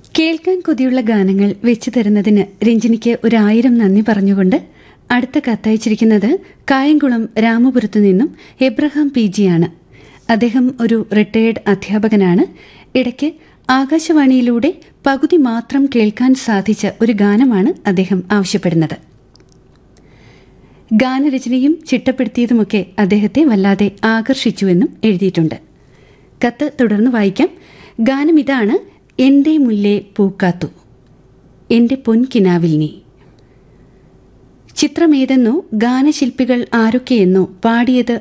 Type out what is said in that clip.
കേൾക്കാൻ കൊതിയുള്ള ഗാനങ്ങൾ വെച്ചു തരുന്നതിന് രഞ്ജിനിക്ക് ഒരായിരം നന്ദി പറഞ്ഞുകൊണ്ട് അടുത്ത കത്തയച്ചിരിക്കുന്നത് കായംകുളം രാമപുരത്തു നിന്നും എബ്രഹാം പി ജിയാണ് അദ്ദേഹം ഒരു റിട്ടയേർഡ് അധ്യാപകനാണ് ഇടയ്ക്ക് ആകാശവാണിയിലൂടെ പകുതി മാത്രം കേൾക്കാൻ സാധിച്ച ഒരു ഗാനമാണ് അദ്ദേഹം ആവശ്യപ്പെടുന്നത് ഗാനരചനയും ചിട്ടപ്പെടുത്തിയതുമൊക്കെ അദ്ദേഹത്തെ വല്ലാതെ ആകർഷിച്ചുവെന്നും എഴുതിയിട്ടുണ്ട് കത്ത് തുടർന്ന് വായിക്കാം ഗാനം ഇതാണ് എന്റെ മുല്ലേ പൂക്കാത്തു എന്റെ പൊൻകിനാവിൽ നീ ചിത്രമേതെന്നോ ഗാനശില്പികൾ ആരൊക്കെയെന്നോ പാടിയത്